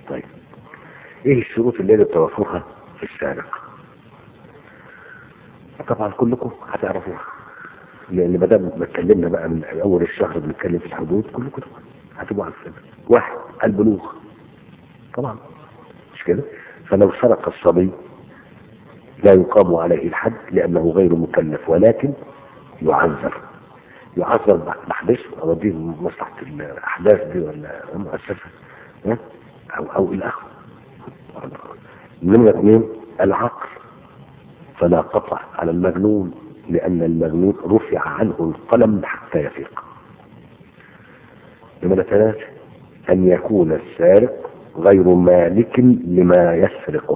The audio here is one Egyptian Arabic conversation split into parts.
طيب ايه الشروط اللي يجب توفرها في السارق طبعا كلكم هتعرفوها لان ما دام اتكلمنا بقى من اول الشهر بنتكلم في الحدود كلكم هتبقوا عارفين واحد البلوغ طبعا مش كده فلو سرق الصبي لا يقام عليه الحد لانه غير مكلف ولكن يعذر يعذر بحبسه او دي مصلحه الاحداث دي ولا مؤسسه ها؟ او او الى اخره نمرة اثنين العقل فلا قطع على المجنون لأن المجنون رفع عنه القلم حتى يفيق نمرة ثلاثة أن يكون السارق غير مالك لما يسرقه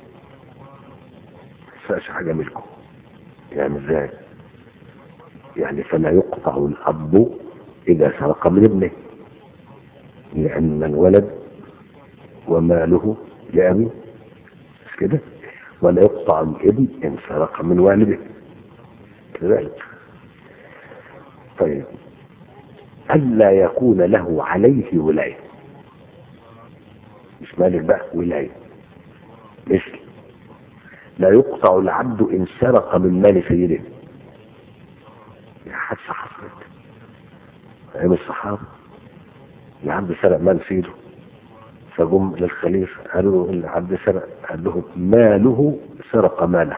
سأش حاجة ملكه يعني ازاي يعني فلا يقطع الأب إذا سرق من ابنه لأن الولد وماله لأبيه مش كده ولا يقطع الابن إن سرق من والده كذلك طيب ألا يكون له عليه ولاية مش مالك بقى ولاية مثل لا يقطع العبد إن سرق من مال سيده حادثة حصلت أيام الصحابة العبد سرق مال سيده فجم للخليفة قالوا له العبد سرق قال لهم ماله سرق ماله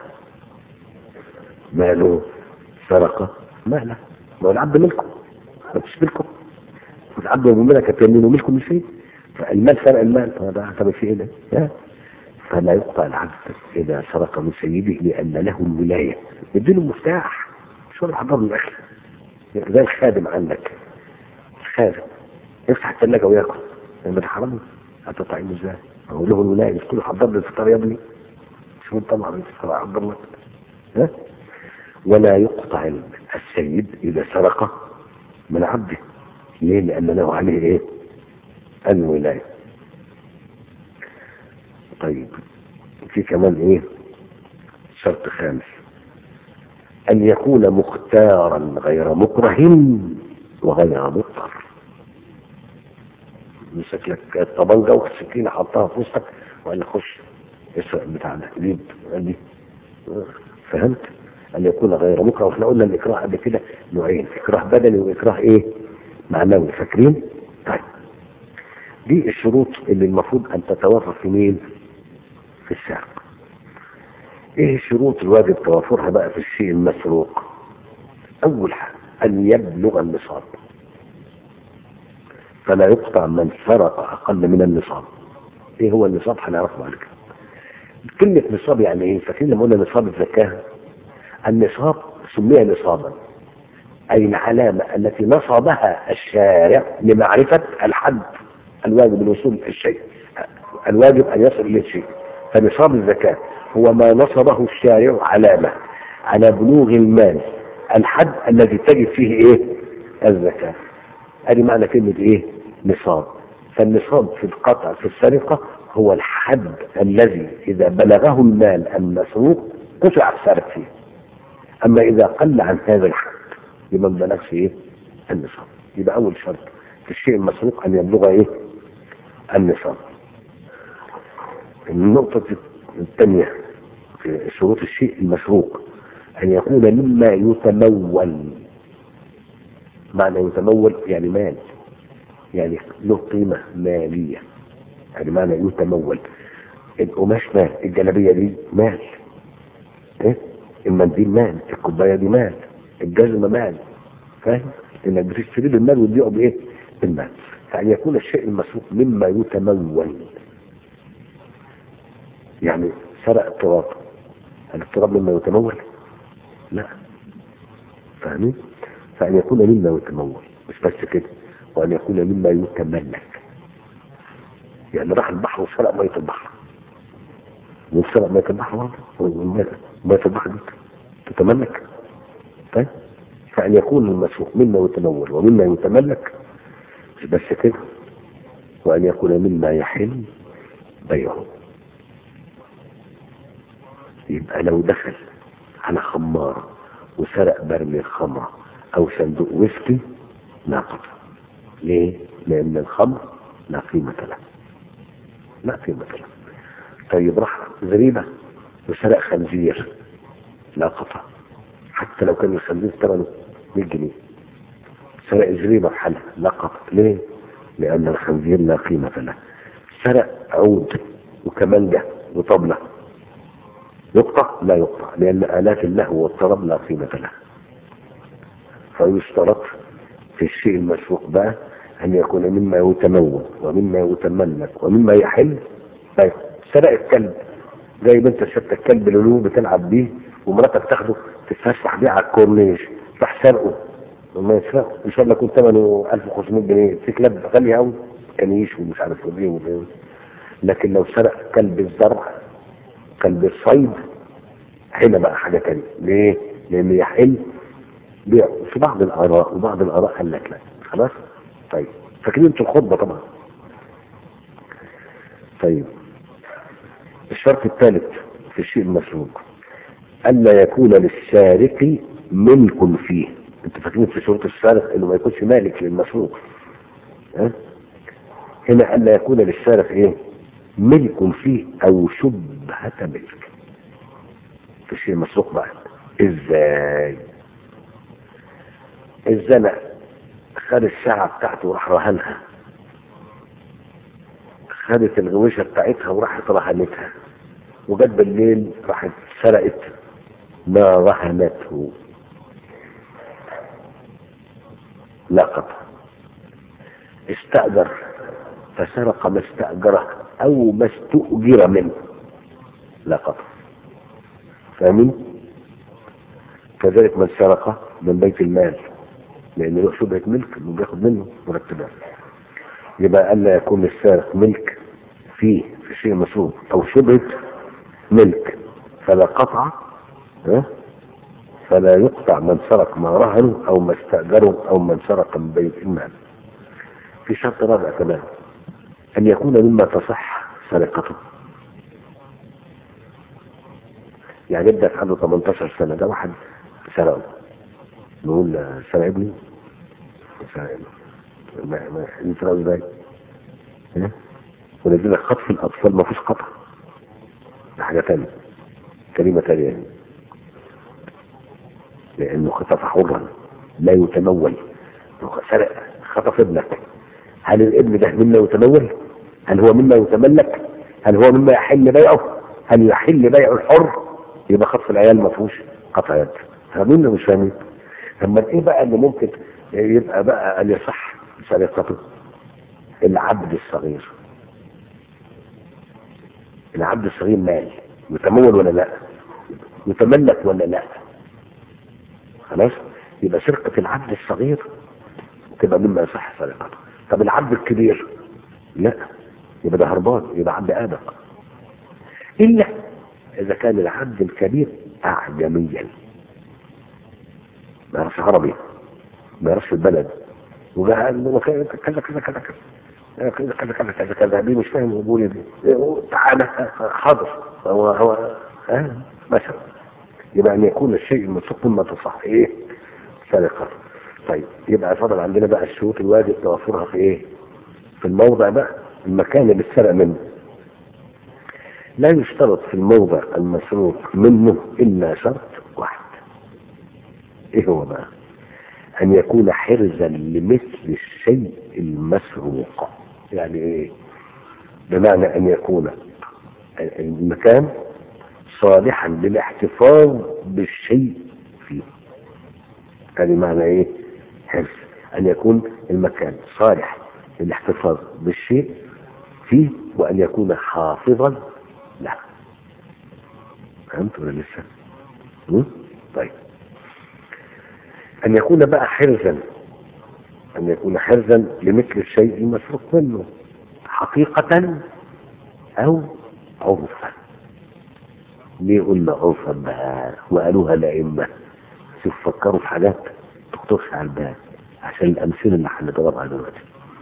ماله سرق ماله ما هو العبد ملكه ما فيش ملكه العبد وملكة يمينه ملكه من شيء فالمال سرق المال فده اعتبر في ايه ده فلا يقطع العبد اذا سرق من سيده لان له الولايه يديله المفتاح مش هو اللي حضر له الاكل زي الخادم عندك الخادم يفتح الثلاجه وياكل لما ده حرام هتطعمه ازاي؟ هو له الولايه مش كله حضر لي الفطار يا ابني مش هو طبعا الفطار حضر لك ها ولا يقطع السيد اذا سرق من عبده ليه؟ لان له عليه ايه؟ الولايه طيب في كمان ايه شرط خامس ان يكون مختارا غير مكره وغير مضطر مسك لك الطبنجه والسكينه حطها في وسطك وقال لك خش اسرق بتاع ده جيب قال لي فهمت ان يكون غير مكره واحنا قلنا الاكراه قبل كده نوعين اكراه بدني واكراه ايه معنوي فاكرين طيب دي الشروط اللي المفروض ان تتوفر في مين في السرق ايه الشروط الواجب توفرها بقى في الشيء المسروق اول حاجه ان يبلغ النصاب فلا يقطع من سرق اقل من النصاب ايه هو النصاب هنعرفه بعد كده كلمة نصاب يعني ايه فاكرين لما قلنا نصاب الزكاة النصاب سمي نصابا اي العلامة التي نصبها الشارع لمعرفة الحد الواجب الوصول الشيء الواجب ان يصل الى الشيء فنصاب الزكاة هو ما نصبه الشارع علامة على بلوغ المال الحد الذي تجد فيه ايه الزكاة ادي معنى كلمة ايه نصاب فالنصاب في القطع في السرقة هو الحد الذي اذا بلغه المال المسروق قطع السارق فيه اما اذا قل عن هذا الحد يبقى ما بلغش ايه النصاب يبقى اول شرط في الشيء المسروق ان يبلغ ايه النصاب النقطة الثانية في شروط الشيء المسروق أن يكون مما يتمول معنى يتمول يعني مال يعني له قيمة مالية يعني معنى يتمول القماش مال الجلابية دي مال ايه المنديل مال الكوباية دي مال الجزمة مال فاهم انك بتشتري بالمال وتبيعه بايه بالمال فأن يكون الشيء المسروق مما يتمول يعني سرق التراب هل التراب مما يتمول لا فاهمين فأن يكون مما يتمول مش بس كده وأن يكون مما يتملك يعني راح البحر وسرق مية البحر وسرق مية البحر مية البحر دي تتملك طيب فأن يكون المسروق مما يتمول ومما يتملك مش بس كده وأن يكون مما يحل بيعه يبقى لو دخل على خمارة وسرق برميل خمرة او صندوق ويسكي ناقض ليه؟ لان الخمر لا قيمة له لا قيمة له طيب راح زريبة وسرق خنزير لا قطع حتى لو كان الخنزير ثمنه 100 جنيه سرق زريبة بحالها لا قطع ليه؟ لأن الخنزير لا قيمة له سرق عود وكمانجة وطبلة يقطع لا يقطع لأن آلات اللهو والطرب لا قيمة لها فيشترط في الشيء المسروق بقى أن يكون مما يتمول ومما يتملك ومما يحل طيب سرق الكلب زي ما انت شفت الكلب اللي بتلعب بيه ومراتك تاخده تتفسح بيه على الكورنيش راح سرقه وما يسرقه ان شاء الله يكون ثمنه 1500 جنيه في كلاب غالية قوي كان يشوي مش عارف ايه وايه لكن لو سرق كلب الزرع كلب الصيد هنا بقى حاجة تانية ليه؟ لأن يحل بيع في بعض الآراء وبعض الآراء قال لك لا خلاص؟ طيب فاكرين انتوا الخطبة طبعا طيب الشرط الثالث في الشيء المسروق ألا يكون للسارق ملك فيه انتوا فاكرين في شروط السارق انه ما يكونش مالك للمسروق ها؟ هنا ألا يكون للسارق ايه ملك فيه او شبهة ملك في الشيء المسروق بقى ازاي الزنا خد الساعة بتاعته وراح رهنها خدت الغويشة بتاعتها وراحت رهنتها وجت بالليل راحت سرقت ما رهنته لا قطع استأجر فسرق ما استأجره أو ما استؤجر منه لا قطع فاهمين؟ كذلك من سرق من بيت المال لأن له شبهة ملك إنه بياخد منه مرتبات يبقى ألا يكون للسارق ملك فيه في شيء مسروق أو شبهة ملك فلا قطع ها؟ فلا يقطع من سرق ما رهنه أو ما استأجره أو من سرق من بيت المال في شرط رابع كمان أن يكون مما تصح سرقته يعني ابدا عنده 18 سنة ده واحد سرقه نقول سرق ابني سرق ابني ما ما يسرقوا ازاي؟ ها؟ ولذلك خطف الأطفال ما فيش قطع ده حاجة تانية كلمة تانية يعني لأنه خطف حرا لا يتمول سرق خطف ابنك هل الابن ده مما يتمول؟ هل هو مما يتملك؟ هل هو مما يحل بيعه؟ هل يحل بيع الحر؟ يبقى خطف العيال ما فيهوش قطع يد فاهمين ولا مش فاهمين؟ اما ايه بقى اللي ممكن يبقى بقى ان يصح سرقته؟ العبد الصغير العبد الصغير مال يتمول ولا لا؟ يتملك ولا لا؟ خلاص؟ يبقى سرقة العبد الصغير تبقى مما يصح سرقته طب العبد الكبير لا يبقى ده هربان يبقى عبد آدم إلا إذا كان العبد الكبير أعجميا ما يعرفش عربي ما يعرفش البلد وجاء كذا كذا كذا كذا كذا كذا كذا كذا كذا كذا دي مش فاهم يقول ايه تعالى حاضر هو هو ها مثلا يبقى ان يكون الشيء المسوق مما تصح ايه سرقه طيب يبقى فضل عندنا بقى الشروط الواجب توفرها في ايه في الموضع بقى المكان اللي اتسرق منه لا يشترط في الموضع المسروق منه الا شرط واحد ايه هو بقى ان يكون حرزا لمثل الشيء المسروق يعني ايه بمعنى ان يكون المكان صالحا للاحتفاظ بالشيء فيه هذه معنى ايه حرص ان يكون المكان صالح للاحتفاظ بالشيء فيه وان يكون حافظا له فهمت ولا لسه م? طيب ان يكون بقى حرزا ان يكون حرزا لمثل الشيء المسروق منه حقيقة او عرفا ليه قلنا عرفا بقى وقالوها الائمه شوف فكروا في حاجات تخطرش على البال عشان الامثله اللي هندور عليها دلوقتي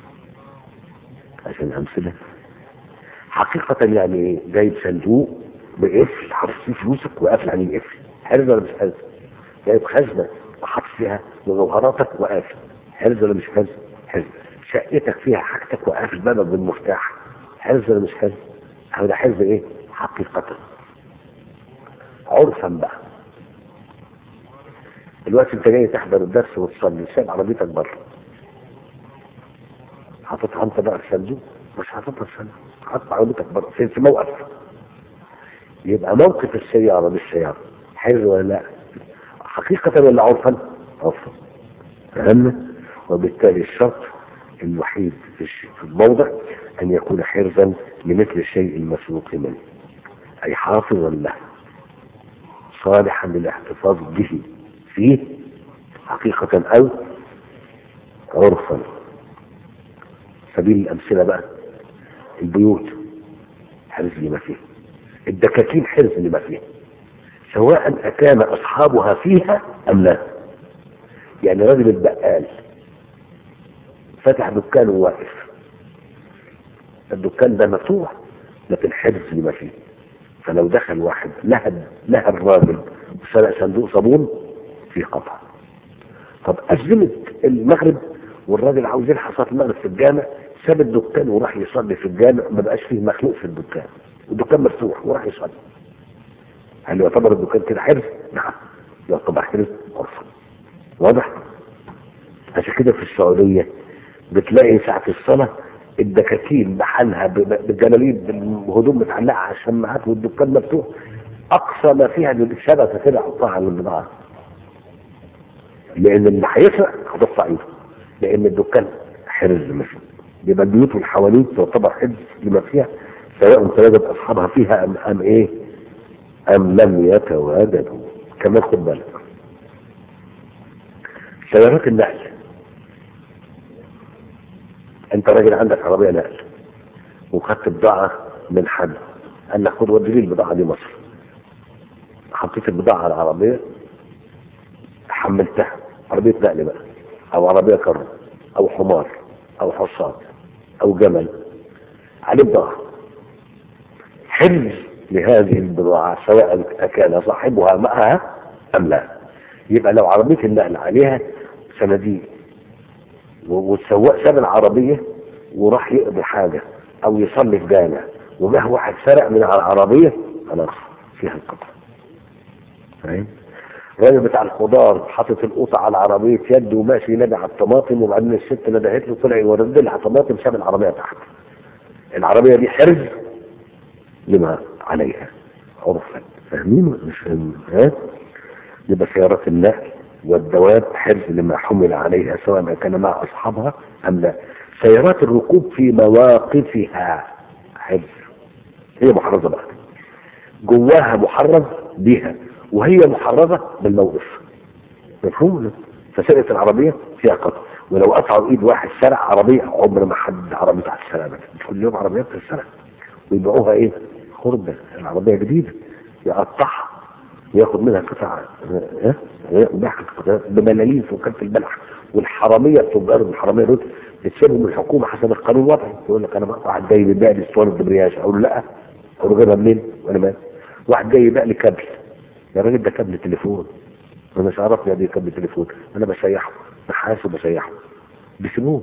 عشان الامثله حقيقة يعني ايه جايب صندوق بقفل حاطط فيه فلوسك وقافل عليه القفل حرز ولا مش حرز جايب خزنة وحاطط فيها مجوهراتك وقافل حرز ولا مش حرز حرز شقتك فيها حاجتك وقافل بابك بالمفتاح حرز ولا مش حرز هذا حفظ ايه حقيقة عرفا بقى دلوقتي انت جاي تحضر الدرس وتصلي سايب عربيتك بره حاططها انت بقى في صندوق مش حاططها في صندوق حاطط عربيتك بره في في موقف يبقى موقف السيارة بالسيارة حلو ولا لا حقيقة ولا عرفا عرفا فهمنا وبالتالي الشرط الوحيد في الش- في الموضع أن يكون حرزا لمثل الشيء المسروق منه أي حافظا له صالحا للاحتفاظ به فيه حقيقة أو عرفا سبيل الأمثلة بقى البيوت حرز لما فيه الدكاكين حرز لما فيها سواء أكان أصحابها فيها أم لا يعني راجل البقال فتح دكان وواقف الدكان ده مفتوح لكن حرز لما فيه فلو دخل واحد لهب لهب الراجل وسرق صندوق صابون في قطع طب أزمت المغرب والراجل عاوز يلحق صلاه المغرب في الجامع ساب الدكان وراح يصلي في الجامع ما بقاش فيه مخلوق في الدكان والدكان مفتوح وراح يصلي هل يعتبر الدكان كده حرز؟ نعم يعتبر حرز عرفا واضح؟ عشان كده في السعودية بتلاقي ساعة الصلاة الدكاكين بحالها ب- ب- بالجلاليب بالهدوم متعلقة على الشماعات والدكان مفتوح أقصى ما فيها إن الشبكة كده حطها على البضاعة لأن اللي هيسرق هتقطع إيده لأن الدكان حرز لما فيه يبقى البيوت والحوالين تعتبر حرز لما فيها سواء تواجد أصحابها فيها أم, أم إيه أم لم يتواجدوا كمان خد بالك سيارات النقل انت راجل عندك عربية نقل وخدت بضاعة من حد قال لك خد ودي لي البضاعة دي مصر حطيت البضاعة على العربية حملتها عربية نقل بقى او عربية كرة او حمار او حصان او جمل عليه بضاعة حرز لهذه البضاعة سواء كان صاحبها معها أم لا يبقى لو عربية النقل عليها صناديق و- والسواق ساب العربية وراح يقضي حاجة أو يصلي في جامع وجه واحد سرق من على العربية خلاص فيها القطع فاهم؟ الراجل بتاع الخضار حاطط القوطة على عربية يد وماشي ينادي على الطماطم وبعدين الست ندهت له طلع يورد لها طماطم ساب العربية تحت العربية دي حرز لما عليها عرفا فاهمين ولا مش فاهمين ها يبقى سيارات النقل والدواب حرز لما حمل عليها سواء ما كان مع اصحابها ام لا سيارات الركوب في مواقفها حرز هي محرزه بقى جواها محرز بها وهي محرزه بالموقف مفهوم ولا؟ فسرقه العربيه فيها قطع ولو قطعوا ايد واحد سرق عربيه عمر ما حد عربيه هتتسرق بقى. كل يوم عربيات بتتسرق ويبيعوها ايه خردة العربية جديدة يقطعها وياخد منها قطع ها يبيعها قطع بملالين في وكالة البلح والحرامية التجار الحرامية دول بتسيبهم الحكومة حسب القانون الوضعي يقول لك انا بقى واحد جاي يبيع لي اسطوانة دبرياج اقول له لا اقول له جايبها منين وانا مال واحد جاي يبيع لي كابل يا راجل ده كابل تليفون انا مش عرفني ادي كابل تليفون انا بسيحه نحاسه بسيحه بيسيبوه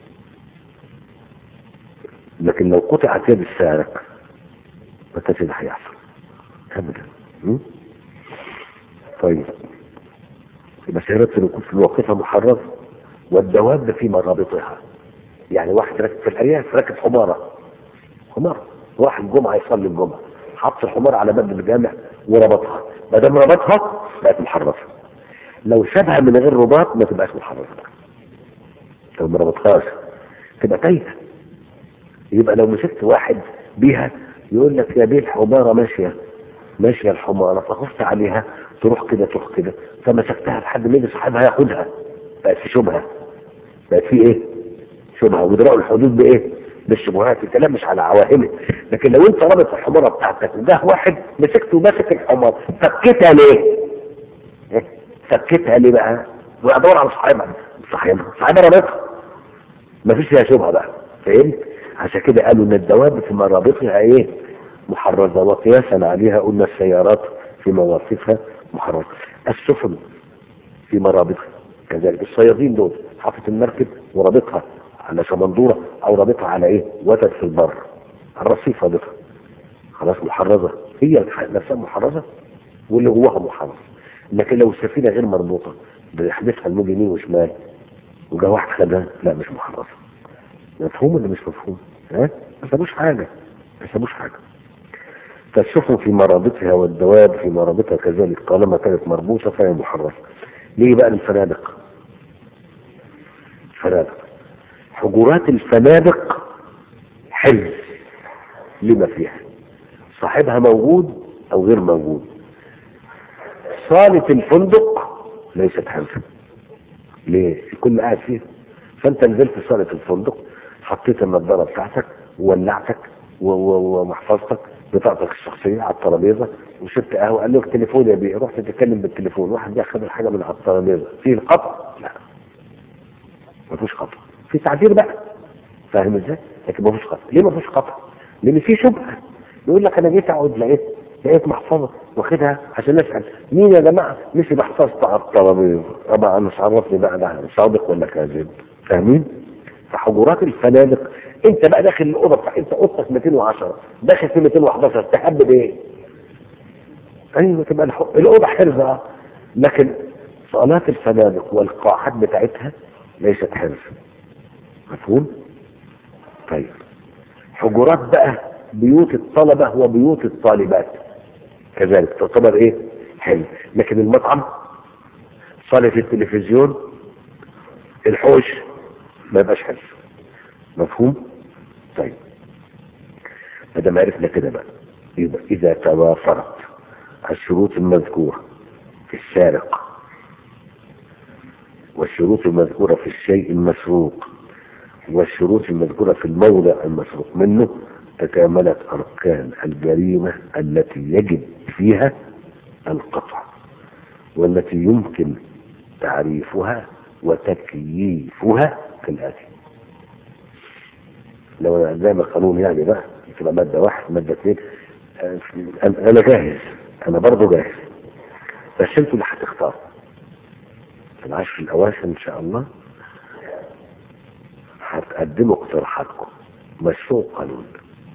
لكن لو قطعت يد السارق ما كانش ده هيحصل ابدا م? طيب يبقى سيارات الركوب في مواقفها محررة والدواب في مرابطها يعني واحد راكب في الارياف راكب حمارة حمارة راح الجمعة يصلي الجمعة حط الحمار على باب الجامع وربطها ما دام ربطها بقت محررة لو سابها من غير رباط ما تبقاش محررة لو ما ربطهاش تبقى تايهه يبقى لو مسكت واحد بيها يقول لك يا بيه الحمارة ماشية ماشية الحمارة فخفت عليها تروح كده تروح كده فمسكتها لحد ما يجي صاحبها ياخدها بقت في شبهة بقت في ايه؟ شبهة ودراء الحدود بايه؟ بالشبهات الكلام مش على عواهمه لكن لو انت رابط الحمارة بتاعتك ده واحد مسكته وماسك الحمار فكتها ليه؟ إيه؟ فكتها ليه بقى؟ وادور على صاحبها صاحبها صاحبها رابطها مفيش فيها شبهة بقى فهمت؟ عشان كده قالوا ان الدواب في مرابطها ايه محرزة وقياسا عليها قلنا السيارات في مواقفها محرزة السفن في مرابطها كذلك الصيادين دول حاطط المركب ورابطها على شمندورة او رابطها على ايه وتد في البر على الرصيف رابطها خلاص محرزة هي الح- نفسها محرزة واللي جواها محرز لكن لو السفينة غير مربوطة بيحدفها الموج يمين وشمال وجا واحد خدها لا مش محرزة مفهوم ولا مش مفهوم؟ ها؟ ما سابوش حاجة ما سابوش حاجة فالسفن في مرابطها والدواب في مرابطها كذلك طالما كانت مربوطة فهي محرزة ليه بقى الفنادق؟ فنادق حجرات الفنادق حرز لما فيها صاحبها موجود او غير موجود صالة الفندق ليست حرزا ليه؟ الكل قاعد فيها فانت نزلت صالة الفندق حطيت النضارة بتاعتك وولعتك و- و- ومحفظتك بطاقتك الشخصية على الترابيزة وشربت قهوة قال لك تليفون يا بيه رحت تتكلم بالتليفون واحد جه خد الحاجة من على الترابيزة في قطع؟ لا ما فيش قطع في تعبير بقى فاهم ازاي؟ لكن ما فيش قطع ليه ما فيش قطع؟ لان في شبهه يقول لك انا جيت اقعد لقيت لقيت محفظه واخدها عشان اسال مين يا جماعه نسي محفظته على الترابيزه طبعا مش عرفني بقى ده صادق ولا كاذب فاهمين؟ فحجرات الفنادق انت بقى داخل الاوضه بتاع انت اوضتك 210 داخل في 211 تحب بايه؟ ايوه تبقى الح- الاوضه حرزه لكن صالات الفنادق والقاعات بتاعتها ليست حرز مفهوم؟ طيب حجرات بقى بيوت الطلبة وبيوت الطالبات كذلك تعتبر ايه حلو لكن المطعم صالة التلفزيون الحوش ما يبقاش حلو مفهوم طيب هذا ما عرفنا كده بقى يبقى اذا توافرت الشروط المذكورة في السارق والشروط المذكورة في الشيء المسروق والشروط المذكورة في الموضع المسروق منه تكاملت أركان الجريمة التي يجب فيها القطع والتي يمكن تعريفها وتكييفها كالآتي لو زي ما القانون يعني بقى تبقى مادة واحد مادة اثنين آه، أنا جاهز أنا برضه جاهز بس انتوا اللي هتختاروا في العشر الأواخر إن شاء الله هتقدموا اقتراحاتكم مشروع قانون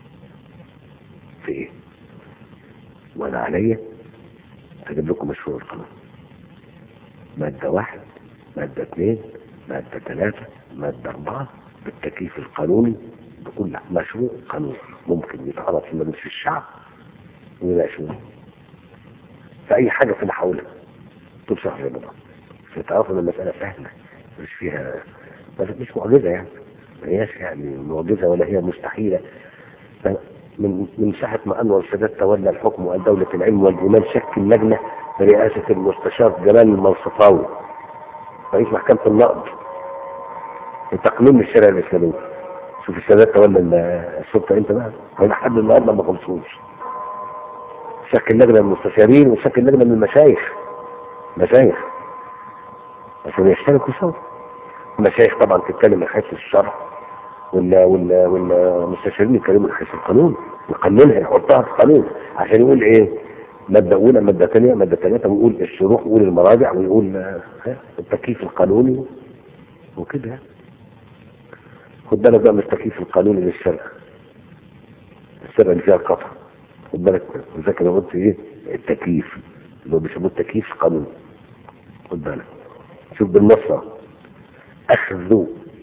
في ايه وانا عليا اجيب لكم مشروع القانون مادة واحد مادة اثنين مادة ثلاثة مادة أربعة بالتكييف القانوني بكل مشروع قانون ممكن يتعرض في مجلس الشعب ويناقشوه في أي حاجة في الحولة تبصر في رمضان فتعرفوا ان المسألة سهلة مش فيها بس مش معجزة يعني ما هياش يعني معجزة ولا هي مستحيلة من من ساعة ما أنور السادات تولى الحكم وقال دولة العلم والإيمان شكل لجنة برئاسة المستشار جلال المنصفاوي رئيس محكمة النقد وتقنين الشريعة الإسلامية شوف السادات تولى ال- السلطة امتى بقى؟ هو لحد النهارده ما خلصوش شكل لجنة من المستشارين وشكل لجنة من المشايخ مشايخ عشان يشتركوا سوا المشايخ طبعا تتكلم من حيث الشرع ولا ولا والمستشارين يتكلموا من حيث القانون يقننها يحطها في القانون عشان يقول ايه مادة أولى مادة ثانية مادة ثلاثة ويقول الشروح ويقول المراجع ويقول آه، ها، التكييف القانوني وكده خد بالك بقى من التكييف القانوني للشرع الشرع اللي فيها القطع خد بالك وذاك انا قلت ايه التكييف اللي هو بيسموه التكييف القانوني خد بالك شوف بالنص أخذ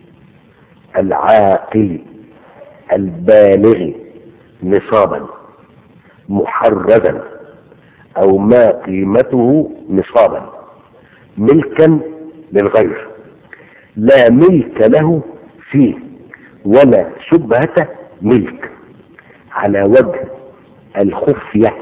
العاقل البالغ نصابا محرزا أو ما قيمته نصابا ملكا للغير لا ملك له فيه ولا شبهة ملك على وجه الخفية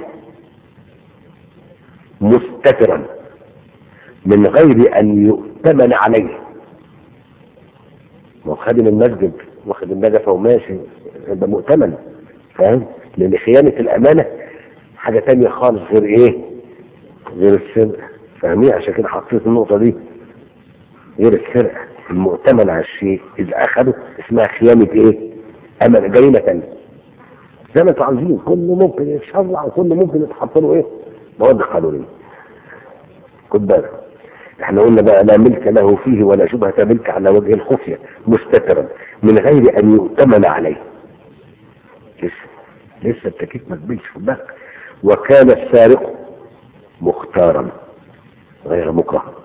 مستترا من غير أن يؤتمن عليه ما هو خادم المسجد واخد النجفة وماشي يبقى مؤتمن فاهم لأن خيانة الأمانة حاجة تانية خالص غير إيه غير السرقة فاهمين عشان كده حطيت النقطة دي غير السرقة المؤتمن على الشيء إذا أخده اسمها خيانة إيه أمانة جريمة تانية زي ما انتوا عاوزين كله ممكن يتشرع وكله ممكن يتحط له إيه مواد قانونية خد بالك احنا قلنا بقى لا ملك له فيه ولا شبهة ملك على وجه الخفية مستترا من غير ان يؤتمن عليه لسه لسه التكليف ما كملش في بالك وكان السارق مختارا غير مكره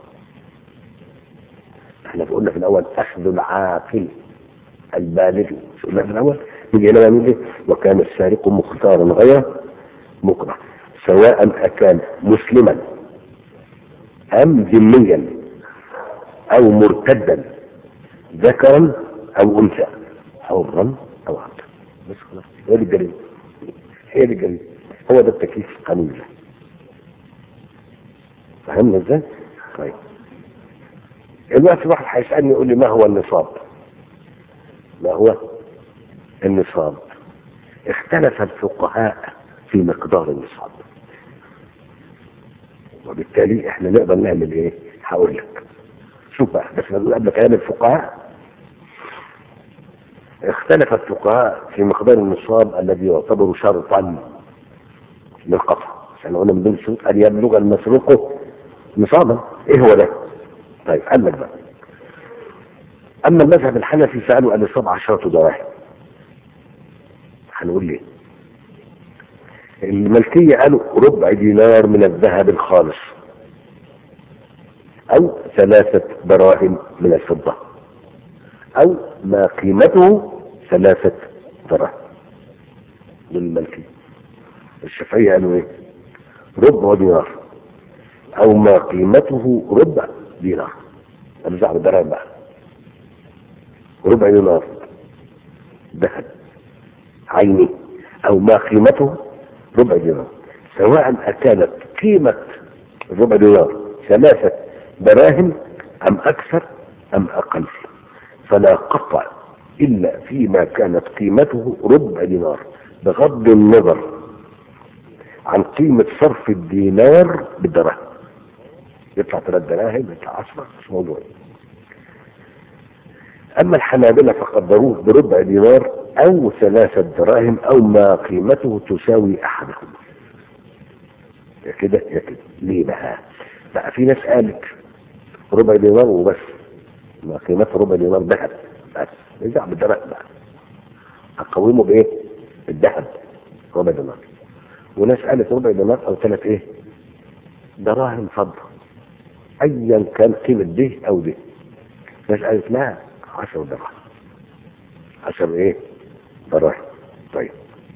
احنا قلنا في الاول اخذ العاقل البالغ مش قلنا في الاول نيجي هنا نقول ايه وكان السارق مختارا غير مكره سواء اكان مسلما ام ذميا او مرتدا ذكرا او انثى حرا او عبدا بس خلاص هي دي الجريمه هي دي الجريمه هو ده التكليف القانوني ده فهمنا ازاي؟ طيب دلوقتي واحد هيسالني يقول لي ما هو النصاب؟ ما هو النصاب؟ اختلف الفقهاء في مقدار النصاب وبالتالي احنا نقدر نعمل ايه؟ هقول لك شوف بقى بس نقول قبل كلام الفقهاء اختلف الفقهاء في مقدار النصاب الذي يعتبر شرطا للقطع عشان قلنا من ضمن الشروط ان يبلغ المسروق نصابا ايه هو ده؟ طيب قال لك بقى اما المذهب الحنفي فقالوا النصاب عشرة دراهم هنقول ليه؟ الملكية قالوا ربع دينار من الذهب الخالص او ثلاثة دراهم من الفضة او ما قيمته ثلاثة دراهم للملكية الشافعية قالوا ايه ربع دينار او ما قيمته ربع دينار ارجع بالدراهم بقى ربع دينار ذهب عيني او ما قيمته ربع دينار سواء اكانت قيمة ربع دينار ثلاثة دراهم ام اكثر ام اقل فلا قطع الا فيما كانت قيمته ربع دينار بغض النظر عن قيمة صرف الدينار بالدراهم يطلع ثلاث دراهم يطلع عشرة مش موضوع اما الحنابلة فقدروه بربع دينار او ثلاثة دراهم او ما قيمته تساوي احدهم يا كده يا كده ليه بقى بقى في ناس قالت ربع دينار وبس ما قيمته ربع دينار ذهب بس يرجع بالدراهم بقى هقومه بايه بالذهب ربع دينار وناس قالت ربع دينار او ثلاث ايه دراهم فضة ايا كان قيمة دي او دي ناس قالت لا عشر دراهم عشر ايه دراهم طيب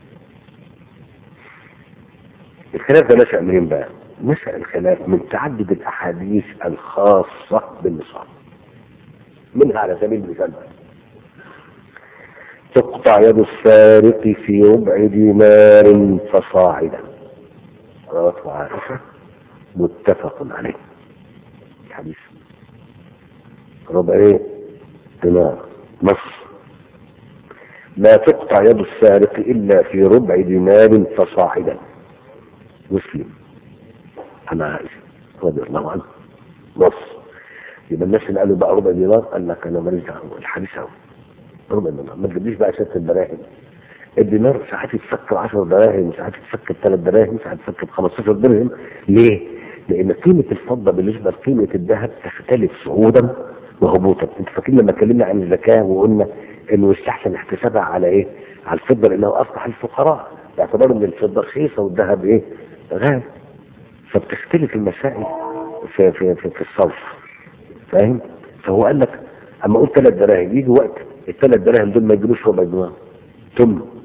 الخلاف ده نشأ منين بقى نشأ الخلاف من تعدد الاحاديث الخاصة بالنصاب منها على سبيل المثال بقى تقطع يد السارق في ربع دينار فصاعدا رواه عائشة متفق عليه الحديث ربع ايه دينار نص لا تقطع يد السارق الا في ربع دينار فصاعدا مسلم عن عائشة رضي الله عنها نص يبقى الناس اللي قالوا بقى ربع دينار قال لك انا ماليش دعوه الحديث اهو ربع دينار ما تجيبليش بقى ست الدراهم الدينار ساعات يتفك 10 دراهم ساعات يتفك 3 دراهم ساعات يتفك 15 درهم ليه؟ لان قيمه الفضه بالنسبه لقيمه الذهب تختلف صعودا وهبوطا انت فاكرين لما اتكلمنا عن الزكاه وقلنا انه يستحسن احتسابها على ايه؟ على الفضه لانه اصبح الفقراء باعتبار ان الفضه رخيصه والذهب ايه؟ غالي فبتختلف المسائل في في في, في الصرف فاهم؟ فهو قال لك اما اقول ثلاث دراهم يجي وقت الثلاث دراهم دول ما يجيبوش ربع دينار ثم